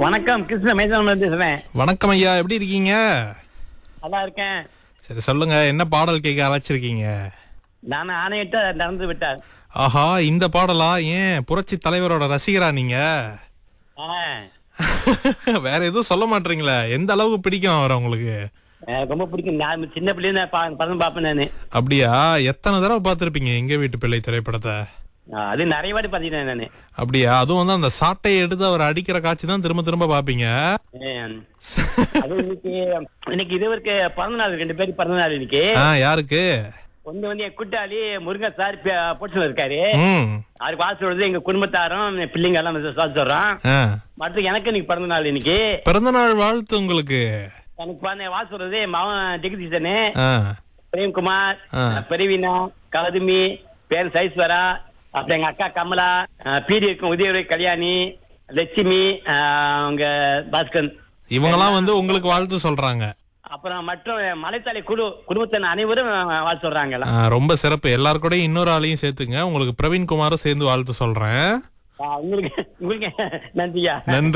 வணக்கம் கிருஷ்ண மேசன் பேசுறேன் வணக்கம் ஐயா எப்படி இருக்கீங்க நல்லா இருக்கேன் சரி சொல்லுங்க என்ன பாடல் கேட்க அழைச்சிருக்கீங்க நான் ஆணையிட்ட நடந்து விட்டார் ஆஹா இந்த பாடலா ஏன் புரட்சி தலைவரோட ரசிகரா நீங்க ஆ, வேற எதுவும் சொல்ல மாட்டீங்களே எந்த அளவுக்கு பிடிக்கும் அவரை உங்களுக்கு எனக்கு ரொம்ப பிடிக்கும் நான் சின்ன பிள்ளைங்க படம் பார்ப்பேன் நானு அப்படியா எத்தனை தடவை பார்த்திருப்பீங்க எங்க வீட்டு பிள்ளை திரைப்படத்தை ஆ, அது நிறைய வாட்டி பாத்தீங்கன்னா நானு அப்படியா அதுவும் வந்து அந்த சாட்டையை எடுத்து அவர் அடிக்கிற காட்சி தான் திரும்ப திரும்ப பாப்பீங்க ஏன், அது இன்னைக்கு இன்னைக்கு இது இருக்கு பிறந்த நாள் ரெண்டு பேருக்கு பிறந்த நாள் இன்னைக்கு ஆ யாருக்கு ஒண்ணு வந்து என் கூட்டாளி முருகன் சார் போட்டுல இருக்காரு ம் அவருக்கு வாழ்த்து சொல்றது எங்க குடும்பத்தாரும் என் பிள்ளைங்க எல்லாம் வந்து வாழ்த்து சொல்றோம் ஆ. மற்ற எனக்கு இன்னைக்கு பிறந்த நாள் இன்னைக்கு பிறந்த நாள் வாழ்த்து உங்களுக்கு எனக்கு பிறந்த வாழ்த்து சொல்றது என் மகன் ஜெகதீசனு ஆ பிரேம்குமார் ஆ. பிரவீனா கௌதமி பேர் சைஸ்வரா அப்புறம் எங்க அக்கா கமலா பீடி இருக்கும் உதயவரை கல்யாணி லட்சுமி ஆஹ், அவங்க பாஸ்கர் இவங்கெல்லாம் வந்து உங்களுக்கு வாழ்த்து சொல்றாங்க அப்புறம் மற்றும் மலைத்தாளி குழு குடும்பத்தின் அனைவரும் வாழ்த்து சொல்றாங்க எல்லாம். ஆ, ரொம்ப சிறப்பு எல்லார் கூடயும் இன்னொரு ஆளையும் சேர்த்துங்க உங்களுக்கு பிரவீன் குமாரும் சேர்ந்து வாழ்த்து சொல்றேன் ஆஹ், உங்களுக்கு உங்களுக்கு நன்றியா நன்றி